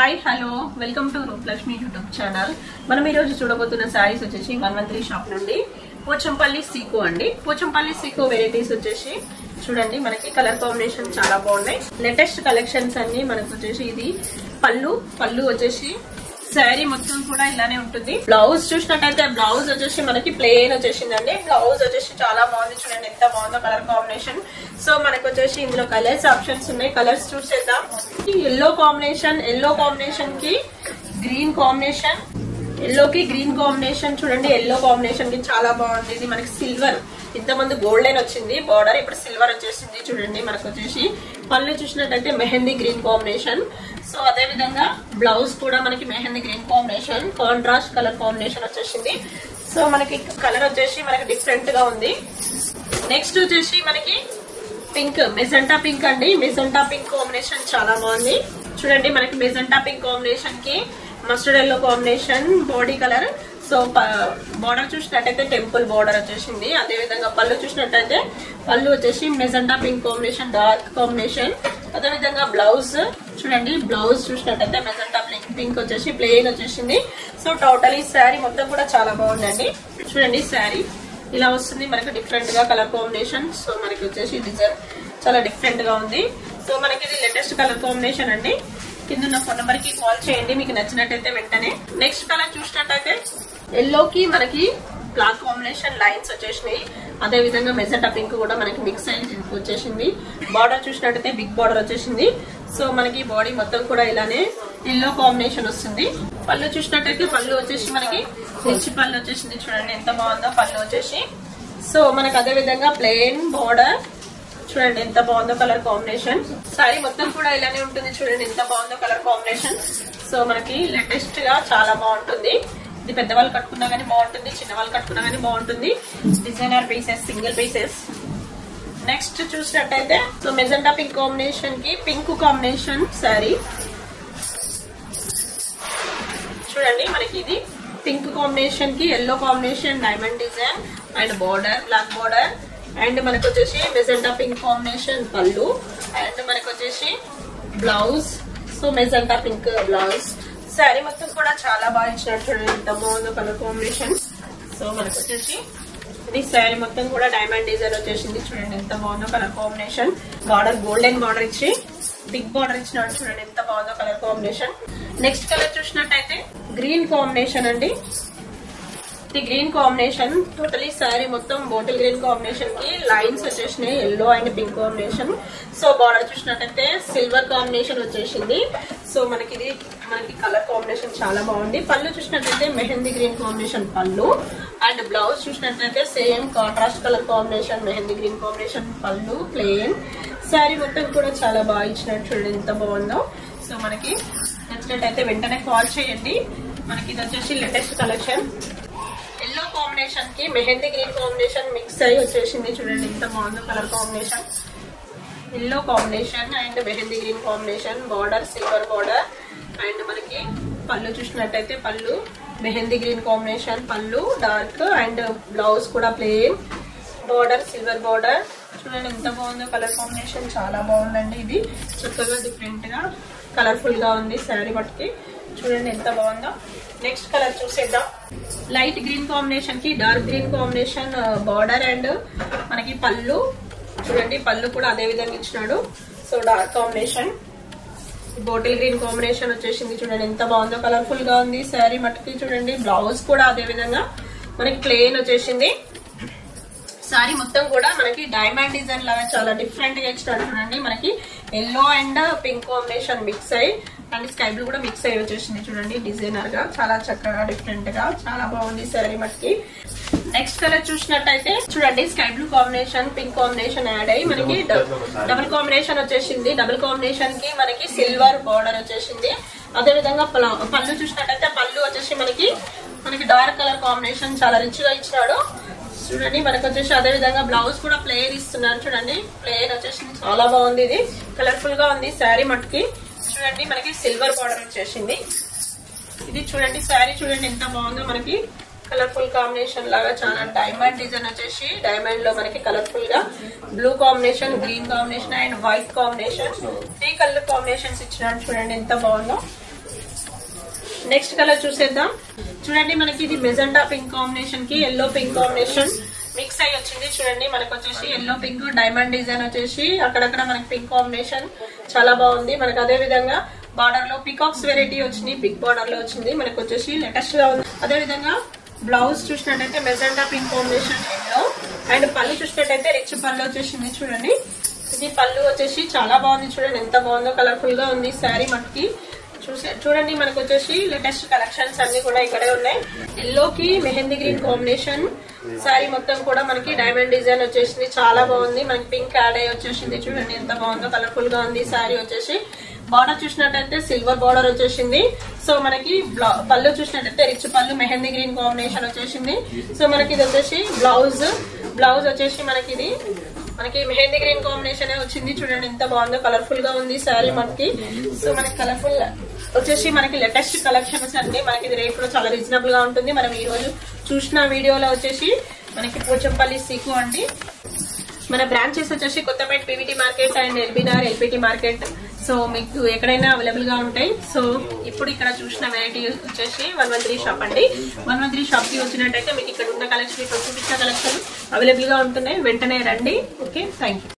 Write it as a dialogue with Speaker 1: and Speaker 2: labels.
Speaker 1: hi hello welcome to Rupalakshmi YouTube channel మనం ఈరోజు చూడబోతున్న శారీస్ వచ్చేసి మన్వంతరి షాప్ నుండి పోచంపల్లి సీకో అండి పోచంపల్లి సీకో వెరైటీస్ వచ్చేసి చూడండి మనకి కలర్ కాంబినేషన్ చాలా బాగున్నాయి లేటెస్ట్ కలెక్షన్స్ అన్ని మనకు వచ్చేసి ఇది పళ్ళు పళ్ళు వచ్చేసి శారీ మొత్తం కూడా ఇలానే ఉంటుంది బ్లౌజ్ చూసినట్టయితే బ్లౌజ్ వచ్చేసి మనకి ప్లెయిన్ వచ్చేసిందండి బ్లౌజ్ వచ్చేసి చాలా బాగుంది చూడండి ఎంత బాగుందో కలర్ కాంబినేషన్ సో మనకు వచ్చేసి ఇందులో కలర్స్ ఆప్షన్స్ ఉన్నాయి కలర్స్ చూసేద్దాం ఎల్లో కాంబినేషన్ ఎల్లో కాంబినేషన్ కి గ్రీన్ కాంబినేషన్ ఎల్లోకి గ్రీన్ కాంబినేషన్ చూడండి ఎల్లో కాంబినేషన్ కి చాలా బాగుంది ఇది మనకి సిల్వర్ ఇంతమంది గోల్డెన్ వచ్చింది బార్డర్ ఇప్పుడు సిల్వర్ వచ్చేసింది చూడండి మనకు వచ్చేసి పళ్ళు చూసినట్టయితే మెహందీ గ్రీన్ కాంబినేషన్ సో అదే విధంగా బ్లౌజ్ కూడా మనకి mehndi green combination contrast colour combination వచ్చేసింది సో మనకి కలర్ వచ్చేసి మనకి డిఫరెంట్ గా ఉంది నెక్స్ట్ వచ్చేసి మనకి పింక్ మెజెంటా పింక్ అండి మెజెంటా పింక్ కాంబినేషన్ చాలా బాగుంది చూడండి మనకి మెజెంటా పింక్ కాంబినేషన్ కి mustard yellow combination body colour so border చూసినట్టయితే టెంపుల్ బార్డర్ వచ్చేసింది అదే విధంగా పళ్ళు చూసినట్టయితే పళ్ళు వచ్చేసి magenta pink combination dark combination అదే విధంగా బ్లౌజ్ చూడండి బ్లౌజ్ చూసినట్టయితే మెజెంటా పింక్ పింక్ వచ్చేసి ప్లెయిన్ వచ్చేసింది సో టోటల్ ఈ శారీ మొత్తం కూడా చాలా బాగుందండి చూడండి శారీ ఇలా వస్తుంది మనకి డిఫరెంట్ గా కలర్ కాంబినేషన్ సో మనకి వచ్చేసి డిజైన్ చాలా డిఫరెంట్ గా ఉంది సో మనకి ఇది లేటెస్ట్ కలర్ కాంబినేషన్ అండి కింద ఉన్న ఫోన్ నెంబర్ కి కాల్ చేయండి మీకు నచ్చినట్టయితే వెంటనే నెక్స్ట్ కలర్ చూసినట్టయితే ఎల్లోకి మనకి బ్లాక్ కాంబినేషన్ లైన్స్ వచ్చేసినాయి అదే విధంగా మెజెంటా పింక్ కూడా మనకి మిక్స్ అయి వచ్చేసింది బార్డర్ చూసినట్టయితే బిగ్ బార్డర్ వచ్చేసింది సో మనకి బాడీ మొత్తం కూడా ఇలానే ఎల్లో కాంబినేషన్ వస్తుంది పళ్ళు చూసినట్టయితే పళ్ళు వచ్చేసి మనకి రిచ్ పళ్ళు వచ్చేసింది చూడండి ఎంత బాగుందో పళ్ళు వచ్చేసి సో మనకి అదే విధంగా ప్లెయిన్ బార్డర్ చూడండి ఎంత బాగుందో కలర్ కాంబినేషన్ సారీ మొత్తం కూడా ఇలానే ఉంటుంది చూడండి ఎంత బాగుందో కలర్ కాంబినేషన్ సో మనకి లేటెస్ట్ గా చాలా బాగుంటుంది ఇది పెద్దవాళ్ళు కట్టుకున్నా గానీ బాగుంటుంది చిన్న వాళ్ళు కట్టుకున్నా గానీ బాగుంటుంది designer pieces single pieces next చూసినట్టయితే సో మెజెంటా పింక్ కాంబినేషన్ కి పింక్ కాంబినేషన్ శారీ చూడండి మనకి ఇది పింక్ కాంబినేషన్ కి yellow combination diamond design and border black border and మనకు వచ్చేసి మెజెంటా పింక్ కాంబినేషన్ పళ్ళు అండ్ మనకు వచ్చేసి blouse so magenta pink blouse sari మొత్తం కూడా చాలా బాగా ఇచ్చినట్టు చూడండి ఎంత బాగుందో కలర్ కాంబినేషన్ సో మనకు వచ్చేసి ఇది శారీ మొత్తం కూడా డైమండ్ డిజైన్ వచ్చేసింది చూడండి ఎంత బాగుందో colour combination border golden border ఇచ్చి బిగ్ బార్డర్ ఇచ్చినట్టు చూడండి ఎంత బాగుందో కలర్ కాంబినేషన్ నెక్స్ట్ కలర్ చూసినట్టయితే గ్రీన్ కాంబినేషన్ అండి ఇది గ్రీన్ కాంబినేషన్ టోటలీ శారీ మొత్తం బాటిల్ గ్రీన్ కాంబినేషన్ కి లైన్స్ వచ్చేసినాయి yellow and pink combination so border చూసినట్టయితే సిల్వర్ కాంబినేషన్ వచ్చేసింది సో మనకి ఇది మనకి కలర్ కాంబినేషన్ చాలా బాగుంది పళ్ళు చూసినట్టయితే మెహందీ గ్రీన్ కాంబినేషన్ పళ్ళు అండ్ బ్లౌజ్ చూసినట్లయితే same contrast colour combination mehndi green combination పళ్ళు ప్లెయిన్ శారీ మొత్తం కూడా చాలా బాగా ఇచ్చినట్టు చూడండి ఎంత బాగుందో సో మనకి నచ్చినట్టయితే వెంటనే కాల్ చేయండి మనకి ఇది వచ్చేసి లేటెస్ట్ కలెక్షన్ ఎల్లో కాంబినేషన్ కి మెహందీ గ్రీన్ కాంబినేషన్ మిక్స్ అయ్యి వచ్చేసింది చూడండి ఎంత బాగుందో colour combination yellow combination and mehndi green combination border silver border and మనకి పళ్ళు చూసినట్టయితే పళ్ళు మెహందీ గ్రీన్ కాంబినేషన్ పళ్ళు డార్క్ అండ్ బ్లౌజ్ కూడా ప్లెయిన్ బార్డర్ సిల్వర్ బార్డర్ చూడండి ఎంత బాగుందో కలర్ కాంబినేషన్ చాలా బాగుందండి ఇది చక్కగా డిఫరెంట్ గా కలర్ఫుల్ గా ఉంది శారీ బట్టి చూడండి ఎంత బాగుందో నెక్స్ట్ కలర్ చూసేద్దాం లైట్ గ్రీన్ కాంబినేషన్ కి dark green combination border and మనకి పళ్ళు చూడండి పళ్ళు కూడా అదే విధంగా ఇచ్చినాడు so dark combination bottle green combination వచ్చేసింది చూడండి ఎంత బాగుందో కలర్ఫుల్ గా ఉంది శారీ మట్టుకి చూడండి బ్లౌజ్ కూడా అదే విధంగా మనకి ప్లెయిన్ వచ్చేసింది సారీ మొత్తం కూడా మనకి డైమండ్ డిజైన్ లాగా చాలా డిఫరెంట్ గా ఇచ్చినట్టు చూడండి మనకి yellow and pink combination mix అయ్యి అండ్ స్కై బ్లూ కూడా మిక్స్ అయ్యి వచ్చేసింది చూడండి డిజైనర్ గా చాలా చక్కగా డిఫరెంట్ గా చాలా బాగుంది శారీ మట్టికి నెక్స్ట్ కలర్ చూసినట్టయితే చూడండి sky blue combination pink combination add అయ్యి మనకి డబుల్ కాంబినేషన్ వచ్చేసింది డబుల్ కాంబినేషన్ కి మనకి సిల్వర్ బార్డర్ వచ్చేసింది అదే విధంగా పళ్ళు చూసినట్టయితే పళ్ళు వచ్చేసి మనకి మనకి డార్క్ కలర్ కాంబినేషన్ చాలా రిచ్ గా ఇచ్చినాడు చూడండి మనకు వచ్చేసి అదే విధంగా బ్లౌజ్ కూడా ప్లేయర్ ఇస్తున్నాను చూడండి ప్లేయర్ వచ్చేసి చాలా బాగుంది ఇది కలర్ఫుల్ గా ఉంది శారీ మట్టుకి చూడండి మనకి సిల్వర్ బార్డర్ వచ్చేసింది ఇది చూడండి శారీ చూడండి ఎంత బాగుందో మనకి కలర్ఫుల్ కాంబినేషన్ లాగా చాలా డైమండ్ డిజైన్ వచ్చేసి డైమండ్ లో మనకి కలర్ఫుల్ గా blue combination green combination and white combination three colour combinations ఇచ్చినాడు చూడండి ఎంత బాగుందో నెక్స్ట్ కలర్ చూసేద్దాం చూడండి మనకి ఇది మెజెంటా పింక్ కాంబినేషన్ కి ఎల్లో పింక్ కాంబినేషన్ మిక్స్ అయ్యి వచ్చింది చూడండి మనకు వచ్చేసి ఎల్లో పింక్ డైమండ్ డిజైన్ వచ్చేసి అక్కడక్కడ మనకి పింక్ కాంబినేషన్ చాలా బాగుంది మనకు అదే విధంగా బార్డర్ లో పికాక్స్ వెరైటీ వచ్చింది బిగ్ బార్డర్ లో వచ్చింది మనకు వచ్చేసి లేటెస్ట్ గా ఉంది అదే విధంగా బ్లౌజ్ చూసినట్టయితే magenta pink combination yellow and పళ్ళు చూసినట్టయితే రిచ్ పళ్ళు వచ్చేసింది చూడండి ఇది పళ్ళు వచ్చేసి చాలా బాగుంది చూడండి ఎంత బాగుందో కలర్ఫుల్ గా ఉంది శారీ మనకి చూసే చూడండి మనకు వచ్చేసి లేటెస్ట్ కలెక్షన్స్ అన్ని కూడా ఇక్కడే ఉన్నాయి ఎల్లో కి మెహందీ గ్రీన్ కాంబినేషన్ శారీ మొత్తం కూడా మనకి డైమండ్ డిజైన్ వచ్చేసింది చాలా బాగుంది మనకి పింక్ యాడ్ అయ్యి వచ్చేసింది చూడండి ఎంత బాగుందో కలర్ఫుల్ గా ఉంది శారీ వచ్చేసి బార్డర్ చూసినట్టయితే సిల్వర్ బార్డర్ వచ్చేసింది సో మనకి బ్లౌ- పళ్ళు చూసినట్టయితే రిచ్ పళ్ళు మెహందీ గ్రీన్ కాంబినేషన్ వచ్చేసింది సో మనకి ఇది వచ్చేసి బ్లౌజ్ బ్లౌజ్ వచ్చేసి మనకి ఇది మనకి మెహందీ గ్రీన్ కాంబినేషన్ వచ్చింది చూడండి ఎంత బాగుందో కలర్ఫుల్ గా ఉంది శారీ మనకి సో మనకి కలర్ఫుల్ వచ్చేసి మనకి లేటెస్ట్ కలెక్షన్స్ అండి మనకి ఇది రేట్ కూడా చాలా రీజనబుల్ గా ఉంటుంది మనం ఈ రోజు చూసిన వీడియోలో వచ్చేసి మనకి పోచంపల్లి సీకు అండి మన బ్రాంచెస్ వచ్చేసి Kothapet PVT market and LB Nagar LPT market so మీకు ఎక్కడైనా అవైలబుల్ గా ఉంటాయి సో ఇప్పుడు ఇక్కడ చూసిన వెరైటీ వచ్చేసి వన్ వన్ త్రీ షాప్ అండి వన్ వన్ త్రీ షాప్ కి వచ్చినట్టయితే మీకు ఇక్కడ ఉన్న కలెక్షన్ ఇక్కడ చూపించిన కలెక్షన్ అవైలబుల్ గా ఉంటున్నాయి వెంటనే రండి ఓకే థ్యాంక్ యూ